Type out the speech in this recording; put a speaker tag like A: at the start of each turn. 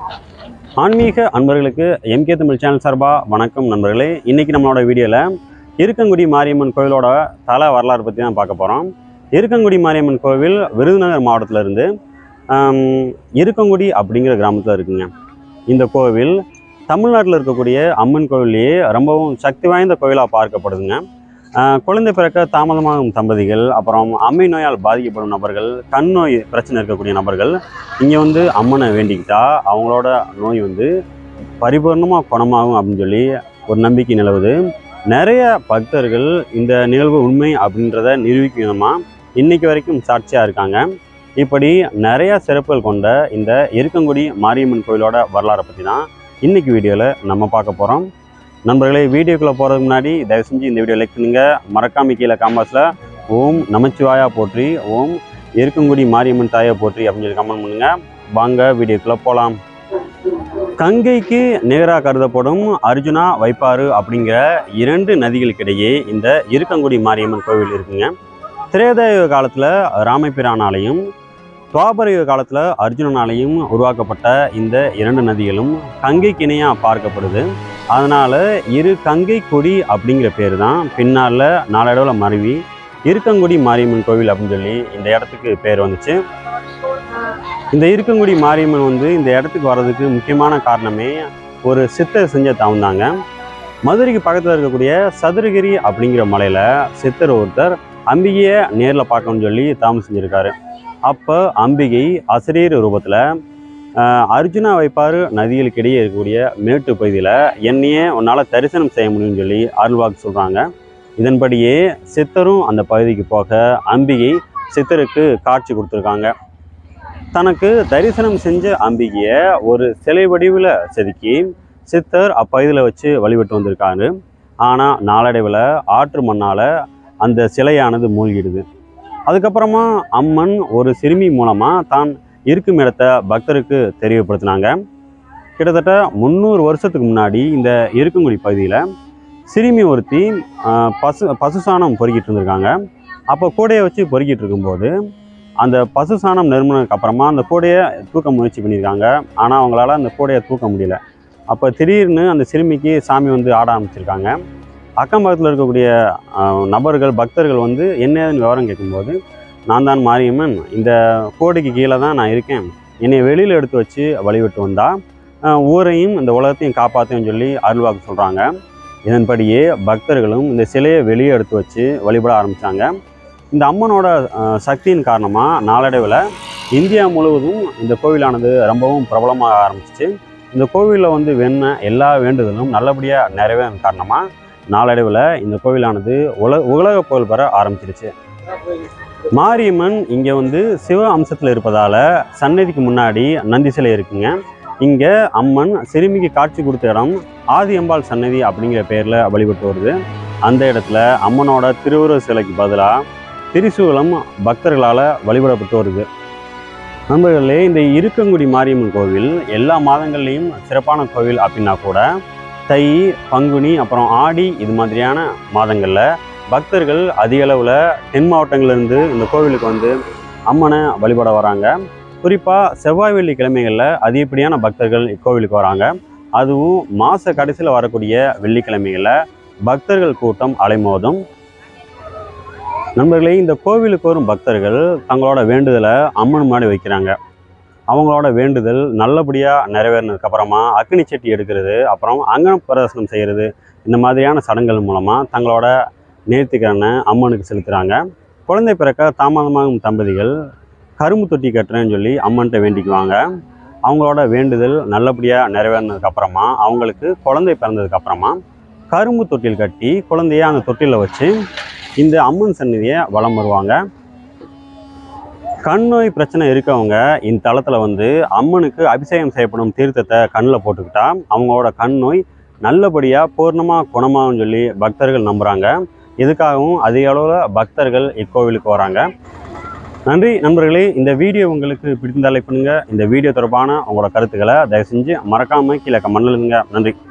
A: ஆன்மீக அன்பர்களுக்கு MK Tamil channel சார்பாக வணக்கம் நண்பர்களே இன்றைக்கி நம்மளோட வீடியோவில் இருக்கங்குடி மாரியம்மன் கோவிலோட தல வரலாறு பற்றி தான் பார்க்க போகிறோம் இருக்கங்குடி மாரியம்மன் கோவில் விருதுநகர் மாவட்டத்தில் இருந்து ஆம், இருக்கங்குடி அப்படிங்கிற கிராமத்தில் இருக்குங்க இந்த கோவில் தமிழ்நாட்டில் இருக்கக்கூடிய அம்மன் கோவில்லையே ரொம்பவும் சக்தி வாய்ந்த கோவிலாக பார்க்கப்படுதுங்க ஆஹ், குழந்தை பிறக்க தாமதமாகும் தம்பதிகள் அப்புறம் அம்மை நோயால் பாதிக்கப்படும் நபர்கள் கண் நோய் பிரச்சனை இருக்கக்கூடிய நபர்கள் இங்கே வந்து அம்மனை வேண்டிக்கிட்டா அவங்களோட நோய் வந்து பரிபூர்ணமாக குணமாகும் அப்படின்னு சொல்லி ஒரு நம்பிக்கை நிலவுது நிறைய பக்தர்கள் இந்த நிகழ்வு உண்மை அப்படின்றத நிரூபிக்கும் விதமாக இன்னைக்கு வரைக்கும் சாட்சியாக இருக்காங்க இப்படி நிறைய சிறப்புகள் கொண்ட இந்த இருக்கங்குடி மாரியம்மன் கோயிலோட வரலாறை பற்றி தான் இன்னைக்கு வீடியோவில் நம்ம பார்க்க போகிறோம் நண்பர்களே வீடியோக்குள்ளே போகிறதுக்கு முன்னாடி தயவு செஞ்சு இந்த வீடியோ லைக் பண்ணுங்க மறக்காம கீழே காம்பாஸில் ஓம் நமச்சிவாயா போற்றி ஓம் இருக்கங்குடி மாரியம்மன் தாயை போற்றி அப்படின்னு சொல்லி கமெண்ட் பண்ணுங்க வாங்க வீடியோக்குள்ளே போகலாம் கங்கைக்கு நிகராக கருதப்படும் அர்ஜுனா வைப்பாறு அப்படிங்கிற இரண்டு நதிகளுக்கிடையே இந்த இருக்கங்குடி மாரியம்மன் கோவில் இருக்குங்க திரேதாயுக காலத்தில் ராமபிரானாலையும் துவாபரயுக காலத்தில் அர்ஜுனனாலையும் உருவாக்கப்பட்ட இந்த இரண்டு நதிகளும் கங்கைக்கு இணையாக பார்க்கப்படுது அதனால் இரு கங்கை கொடி அப்படிங்கிற பேர் தான் பின்னால் நாளடைவில் மருவி இருக்கங்குடி மாரியம்மன் கோவில் அப்படின்னு சொல்லி இந்த இடத்துக்கு பேர் வந்துச்சு இந்த இருக்கங்குடி மாரியம்மன் வந்து இந்த இடத்துக்கு வர்றதுக்கு முக்கியமான காரணமே ஒரு சித்தர் செஞ்ச தவம் தாங்க மதுரைக்கு பக்கத்தில் இருக்கக்கூடிய சதுரகிரி அப்படிங்கிற மலையில் சித்தர் ஒருத்தர் அம்பிகையை நேரில் பார்க்கணும்னு சொல்லி தாமம் செஞ்சுருக்காரு அப்போ அம்பிகை அசரீர் ரூபத்தில் அர்ஜுனா வைப்பாறு நதிகளுக்கு இடையே இருக்கக்கூடிய மேட்டு பகுதியில் என்னையே உன்னால் தரிசனம் செய்ய முடியும்னு சொல்லி அருள்வாக்கு சொல்கிறாங்க இதன்படியே சித்தரும் அந்த பகுதிக்கு போக அம்பிகை சித்தருக்கு காட்சி கொடுத்துருக்காங்க தனக்கு தரிசனம் செஞ்ச அம்பிகையை ஒரு சிலை வடிவில் செதுக்கி சித்தர் அப்பகுதியில் வச்சு வழிபட்டு வந்திருக்காரு ஆனால் நாளடைவில் ஆற்று மண்ணால் அந்த சிலையானது மூழ்கிடுது அதுக்கப்புறமா அம்மன் ஒரு சிறுமி மூலமாக தான் இருக்கும் இடத்த பக்தருக்கு தெரியப்படுத்தினாங்க கிட்டத்தட்ட முந்நூறு வருஷத்துக்கு முன்னாடி இந்த இருக்கங்குடி பகுதியில் சிறுமி ஒருத்தி ஆஹ், பசு பசுசாணம் பொறுக்கிட்டு இருந்திருக்காங்க அப்போ கூடையை வச்சு பொறுக்கிட்டு இருக்கும்போது அந்த பசு சாணம் நெருங்கினதுக்கு அப்புறமா அந்த கூடையை தூக்க முயற்சி பண்ணியிருக்காங்க ஆனால் அவங்களால அந்த கூடையை தூக்க முடியல அப்போ திடீர்னு அந்த சிறுமிக்கு சாமி வந்து ஆட ஆரம்பிச்சிருக்காங்க அக்கம் பக்கத்தில் இருக்கக்கூடிய ஆஹ், நபர்கள் பக்தர்கள் வந்து என்னதுன்னு விவரம் கேட்கும்போது நான் தான் மாரியம்மன் இந்த கோடைக்கு கீழே தான் நான் இருக்கேன் என்னை வெளியில் எடுத்து வச்சு வழிவிட்டு வந்தால் ஊரையும் இந்த உலகத்தையும் காப்பாற்றுன்னு சொல்லி அருள்வாக்கு சொல்கிறாங்க இதன்படியே பக்தர்களும் இந்த சிலையை வெளியே எடுத்து வச்சு வழிபட ஆரம்பித்தாங்க இந்த அம்மனோட அஹ், சக்தியின் காரணமாக நாளடைவில் இந்தியா முழுவதும் இந்த கோவிலானது ரொம்பவும் பிரபலமாக ஆரம்பிச்சிச்சு இந்த கோவிலில் வந்து வேண எல்லா வேண்டுதலும் நல்லபடியாக நிறைவேறும் காரணமாக நாளடைவில் இந்த கோவிலானது உல உலக புகழ் பெற ஆரம்பிச்சிருச்சு மாரியம்மன் இங்கே வந்து சிவ அம்சத்தில் இருப்பதால் சன்னதிக்கு முன்னாடி நந்தி சிலை இருக்குங்க இங்கே அம்மன் சிறுமிக்கு காட்சி கொடுத்த இடம் ஆதியம்பாள் சன்னதி அப்படிங்கிற பேரில் வழிபட்டு வருது அந்த இடத்துல அம்மனோட திருவுருவ சிலைக்கு பதிலாக திரிசூலம் பக்தர்களால் வழிபடப்பட்டு வருது நண்பர்களே இந்த இருக்கங்குடி மாரியம்மன் கோவில் எல்லா மாதங்கள்லேயும் சிறப்பான கோவில் அப்படின்னா கூட தை பங்குனி அப்புறம் ஆடி இது மாதிரியான மாதங்களில் பக்தர்கள் அதிக அளவில் தென் மாவட்டங்கள்லேருந்து இந்த கோவிலுக்கு வந்து அம்மனை வழிபட வராங்க குறிப்பாக செவ்வாய் வெள்ளி கிழமைகளில் அதிகப்படியான பக்தர்கள் இக்கோவிலுக்கு வராங்க அதுவும் மாத கடைசியில் வரக்கூடிய வெள்ளிக்கிழமைகளில் பக்தர்கள் கூட்டம் அலைமோதும் நண்பர்களே இந்த கோவிலுக்கு வரும் பக்தர்கள் தங்களோட வேண்டுதலை அம்மன் முன்னாடி வைக்கிறாங்க அவங்களோட வேண்டுதல் நல்லபடியாக நிறைவேறினதுக்கு அப்புறமா அக்னி சட்டி எடுக்கிறது அப்புறம் அங்கன பிரதர்சனம் செய்கிறது இந்த மாதிரியான சடங்குகள் மூலமாக தங்களோட நேர்த்திக்கரனை அம்மனுக்கு செலுத்துகிறாங்க குழந்தை பிறக்க தாமதமாகும் தம்பதிகள் கரும்பு தொட்டி கட்டுறேன்னு சொல்லி அம்மன்கிட்ட வேண்டிக்குவாங்க அவங்களோட வேண்டுதல் நல்லபடியாக நிறைவேறினதுக்கு அப்புறமா அவங்களுக்கு குழந்தை பிறந்ததுக்கு அப்புறமா கரும்பு தொட்டில் கட்டி குழந்தைய அந்த தொட்டிலில் வச்சு இந்த அம்மன் சந்நிதியை வலம் வருவாங்க கண் நோய் பிரச்சனை இருக்கவங்க இந்த தளத்தில் வந்து அம்மனுக்கு அபிஷேகம் செய்யப்படும் தீர்த்தத்தை கண்ணில் போட்டுக்கிட்டா அவங்களோட கண் நோய் நல்லபடியாக பூர்ணமாக குணமாகும்னு சொல்லி பக்தர்கள் நம்புகிறாங்க இதுக்காகவும் அதிக அளவில் பக்தர்கள் இக்கோவிலுக்கு வராங்க நன்றி நண்பர்களே இந்த வீடியோ உங்களுக்கு பிடித்திருந்தால் லைக் பண்ணுங்கள் இந்த வீடியோ தொடர்பான உங்களோட கருத்துக்களை தயவு செஞ்சு மறக்காமல் கீழே கமெண்ட்ல எழுதுங்க நன்றி